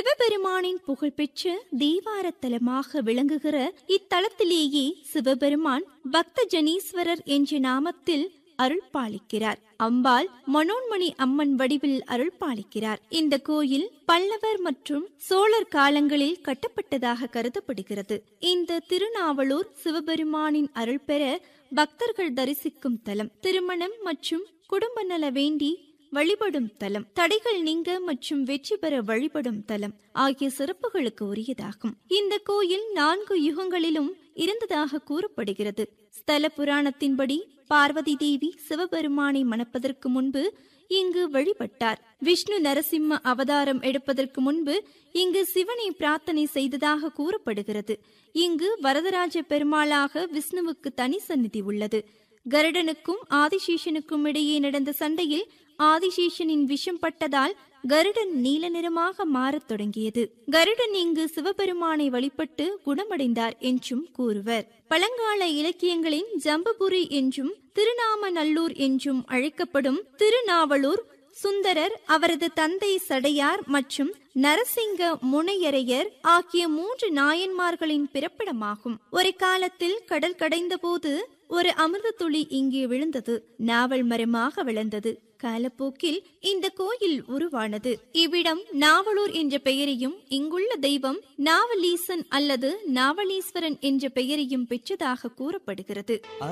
சிவபெருமானின் புகழ்பெற்ற தேவாரத்தலமாக விளங்குகிற இத்தலத்திலேயே சிவபெருமான் பக்த ஜனீஸ்வரர் என்ற நாமத்தில் அருள் பாலிக்கிறார் அம்பாள் மனோன்மணி அம்மன் வடிவில் அருள் பாலிக்கிறார் இந்த கோயில் பல்லவர் மற்றும் சோழர் காலங்களில் கட்டப்பட்டதாக கருதப்படுகிறது இந்த திருநாவலூர் சிவபெருமானின் அருள் பெற பக்தர்கள் தரிசிக்கும் தலம் திருமணம் மற்றும் குடும்ப நல வேண்டி வழிபடும் தலம் தடைகள் நீங்க மற்றும் வெற்றி பெற வழிபடும் தலம் ஆகிய சிறப்புகளுக்கு உரியதாகும் இந்த கோயில் நான்கு யுகங்களிலும் இருந்ததாக கூறப்படுகிறது ஸ்தல புராணத்தின்படி பார்வதி தேவி சிவபெருமானை மணப்பதற்கு முன்பு இங்கு வழிபட்டார் விஷ்ணு நரசிம்ம அவதாரம் எடுப்பதற்கு முன்பு இங்கு சிவனை பிரார்த்தனை செய்ததாக கூறப்படுகிறது இங்கு வரதராஜ பெருமாளாக விஷ்ணுவுக்கு தனி சந்நிதி உள்ளது கருடனுக்கும் ஆதிசேஷனுக்கும் இடையே நடந்த சண்டையில் ஆதிசேஷனின் விஷம் பட்டதால் கருடன் நீல நிறமாக மாறத் தொடங்கியது கருடன் இங்கு சிவபெருமானை வழிபட்டு குணமடைந்தார் என்றும் கூறுவர் பழங்கால இலக்கியங்களின் ஜம்பபுரி என்றும் திருநாமநல்லூர் என்றும் அழைக்கப்படும் திருநாவலூர் சுந்தரர் அவரது தந்தை சடையார் மற்றும் நரசிங்க முனையரையர் ஆகிய மூன்று நாயன்மார்களின் பிறப்பிடமாகும் ஒரு காலத்தில் கடல் கடைந்த போது ஒரு அமிர்த துளி இங்கே விழுந்தது நாவல் மரமாக விளந்தது காலப்போக்கில் இந்த கோயில் உருவானது இவ்விடம் நாவலூர் என்ற பெயரையும் இங்குள்ள தெய்வம் நாவலீசன் அல்லது நாவலீஸ்வரன் என்ற பெயரையும் பெற்றதாக கூறப்படுகிறது